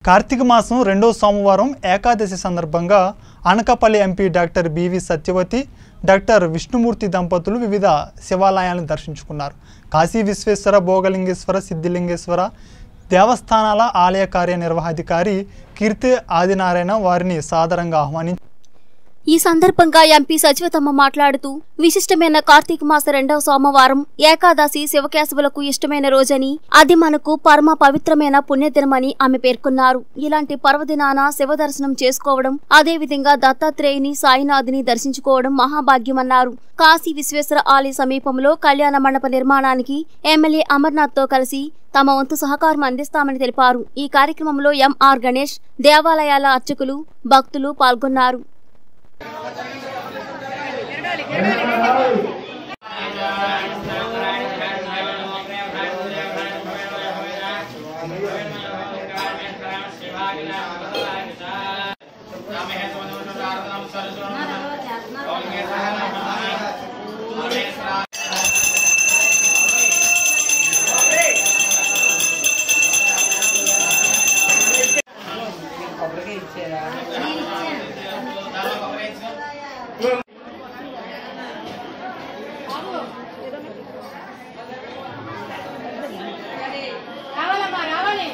కార్తీక మాసం రెండో సోమవారం ఏకాదశి సందర్భంగా Anakapalli MP doctor BV Satyavathi doctor Vishnumurthy దంపతులు వివిధ శివాలయాలను దర్శించుకున్నారు కాశీ విశ్వేశ్వర భోగలింగేశ్వర సిద్ధిలింగేశ్వర దేవస్థానాల ఆలయ కార్యనిర్వహాధికారి కీర్తి ఆదినారాయణ వారిని సాదరంగా ఆహ్వానించి ఈ సందర్భంగా ఎంపీ సచివతమ్మ మాట్లాడుతూ విశిష్టమైన కార్తీక మాస రెండవ సోమవారం ఏకాదశి శివకేశవులకు ఇష్టమైన రోజని అది మనకు పరమ పవిత్రమైన పుణ్యదినమని ఆమె పేర్కొన్నారు ఇలాంటి పర్వదినాన శివ దర్శనం చేసుకోవడం అదేవిధంగా దత్తాత్రేయుని సాయినాథుని దర్శించుకోవడం మహాభాగ్యమన్నారు కాశీ విశ్వేశ్వర ఆలయ సమీపంలో కళ్యాణ మండప నిర్మాణానికి ఎమ్మెల్యే అమర్నాథ్ తో కలిసి తమ వంతు సహకారం అందిస్తామని తెలిపారు ఈ కార్యక్రమంలో ఎంఆర్ గణేష్ దేవాలయాల అర్చకులు భక్తులు పాల్గొన్నారు రావాలమ్మా రావాలి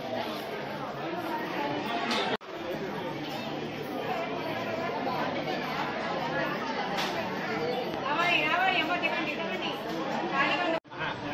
రావాలి రావాలి అమ్మ దిగండి దిగండి ఖాళీగా ఉన్న-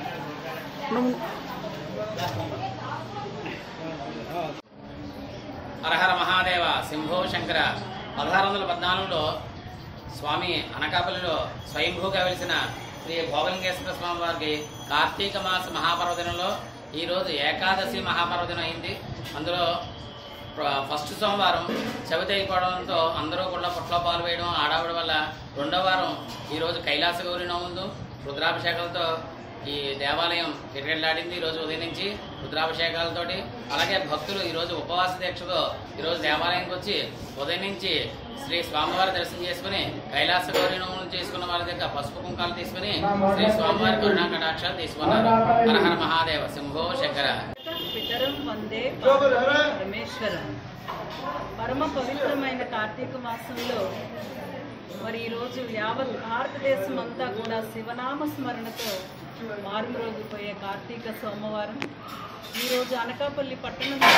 హరహర మహాదేవ శంభో శంకర పదహారు వందల పద్నాలుగులో స్వామి అనకాపల్లిలో స్వయంభూగా వెలిసిన శ్రీ భోగలింగేశ్వర స్వామి వారికి కార్తీక మాస మహాపర్వదినంలో ఈరోజు ఏకాదశి మహాపర్వదినం అయింది అందులో ప్ర- ఫస్ట్ సోమవారం చవితి అయిపోవడంతో అందరూ కూడా పుట్లో పాలు వేయడం ఆడావిడ వల్ల రెండో వారం ఈరోజు కైలాస గౌరి నోముందు రుద్రాభిషేకాలతో ఈ దేవాలయం కిటకిటలాడింది ఈ రోజు ఉదయం నుంచి రుద్రాభిషేకాలతోటి అలాగే భక్తులు ఈ రోజు ఉపవాస దీక్షతో ఈ రోజు దేవాలయానికి వచ్చి ఉదయం నుంచి శ్రీ స్వామివారి దర్శనం చేసుకుని కైలాస గౌరీ నోములు చేసుకున్న వారి దగ్గర పసుపు కుంకాలు తీసుకుని శ్రీ స్వామివారి కరుణా కటాక్షాలు తీసుకున్నారు హరహర మహాదేవ శంభో శంకర పితరం వందే పరమేశ్వరం పరమ పవిత్రమైన కార్తీక మాసంలో మరి ఈరోజు యావత్ భారతదేశం అంతా కూడా శివనామ స్మరణతో మారుమ్రోగిపోయే కార్తీక సోమవారం ఈరోజు అనకాపల్లి పట్టణంలో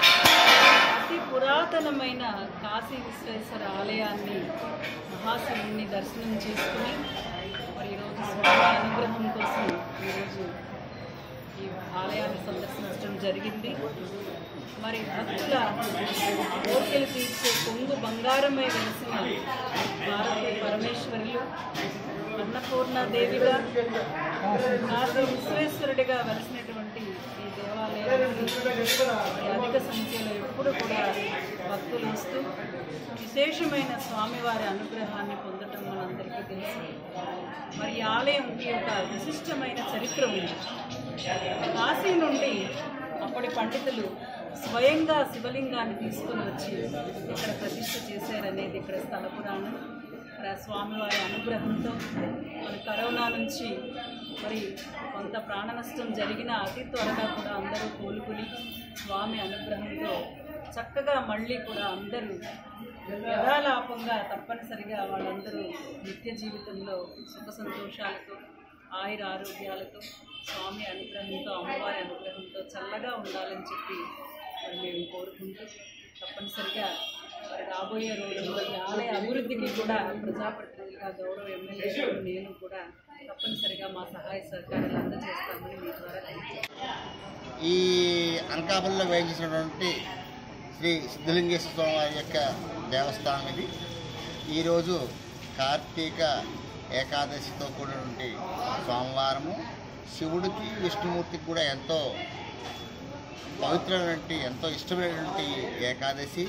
అతి పురాతనమైన కాశీ విశ్వేశ్వర ఆలయాన్ని మహాశివుని దర్శనం చేసుకుని మరి ఈరోజు స్వామి అనుగ్రహం కోసం ఈరోజు ఈ ఆలయాన్ని సందర్శించడం జరిగింది మరి భక్తుల కోరికలు తీర్చే కొంగు బంగారమై వెలిసిన భారతీయ పరమేశ్వరులు అన్నపూర్ణాదేవిగా కాశీ విశ్వేశ్వరుడిగా వెలిసినటువంటి ఈ దేవాలయానికి మరి అధిక సంఖ్యలో ఎప్పుడు కూడా భక్తులు వస్తూ విశేషమైన స్వామివారి అనుగ్రహాన్ని పొందటం మనందరికీ తెలుసు మరి ఈ ఆలయంకి ఒక విశిష్టమైన చరిత్ర ఉంది కాశీ నుండి అప్పటి పండితులు స్వయంగా శివలింగాన్ని తీసుకొని వచ్చి ఇక్కడ ప్రతిష్ఠ చేశారనేది ఇక్కడ స్థల పురాణం మరి ఆ స్వామివారి అనుగ్రహంతో మరి కరోనా నుంచి మరి కొంత ప్రాణ నష్టం జరిగిన అతి త్వరగా కూడా అందరూ కోలుకుని స్వామి అనుగ్రహంతో చక్కగా మళ్ళీ కూడా అందరూ యథాలాపంగా తప్పనిసరిగా వాళ్ళందరూ నిత్య జీవితంలో సుఖ సంతోషాలతో ఆయుర ఆరోగ్యాలతో స్వామి అనుగ్రహంతో అమ్మవారి అనుగ్రహంతో చల్లగా ఉండాలని చెప్పి మరి మేము కోరుకుంటూ తప్పనిసరిగా మరి రాబోయే రోజుల్లో ఈ ఆలయ అభివృద్ధికి కూడా ప్రజాప్రతినిధులుగా గౌరవ ఎమ్మెల్యే నేను కూడా తప్పనిసరిగా మా సహాయ సహకారాలు అందజేస్తామని మీ ద్వారా తెలియజేస్తాను ఈ అనకాపల్లిలో వేయించినటువంటి శ్రీ సిద్ధలింగేశ్వర స్వామి వారి యొక్క దేవస్థానం ఇది ఈరోజు కార్తీక ఏకాదశితో కూడినటువంటి సోమవారము శివుడికి విష్ణుమూర్తికి కూడా ఎంతో పవిత్రమైనటువంటి ఎంతో ఇష్టమైనటువంటి ఏకాదశి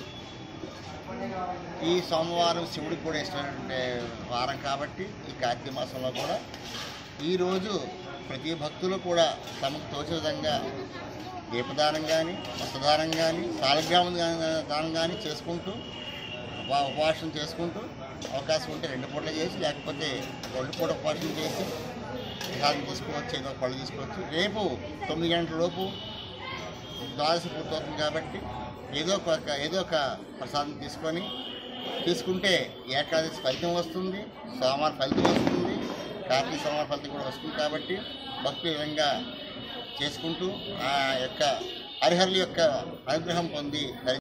ఈ సోమవారం శివుడికి కూడా ఇష్టమైనటువంటి వారం కాబట్టి ఈ కార్తీక మాసంలో కూడా ఈరోజు ప్రతి భక్తులు కూడా తమకు తోచిన విధంగా దీపదానం కానీ వస్త్రదానం కానీ సాలగ్రామ దానం కానీ చేసుకుంటూ ఉపా- ఉపవాసం చేసుకుంటూ అవకాశం ఉంటే రెండు పూటలు చేసి లేకపోతే రెండు పూట ఉపవాసం చేసి ప్రసాదం తీసుకోవచ్చు ఏదో పళ్ళు తీసుకోవచ్చు రేపు తొమ్మిది గంటల లోపు ద్వాదశి పూర్తవుతుంది కాబట్టి ఏదో ఒక ఏదో ఒక ప్రసాదం తీసుకొని తీసుకుంటే ఏకాదశి ఫలితం వస్తుంది సోమవారం ఫలితం వస్తుంది కార్తీక సోమవారం ఫలితం కూడా వస్తుంది కాబట్టి భక్తులు ఈ విధంగా చేసుకుంటూ ఆ యొక్క హరిహరుల యొక్క అనుగ్రహం పొంది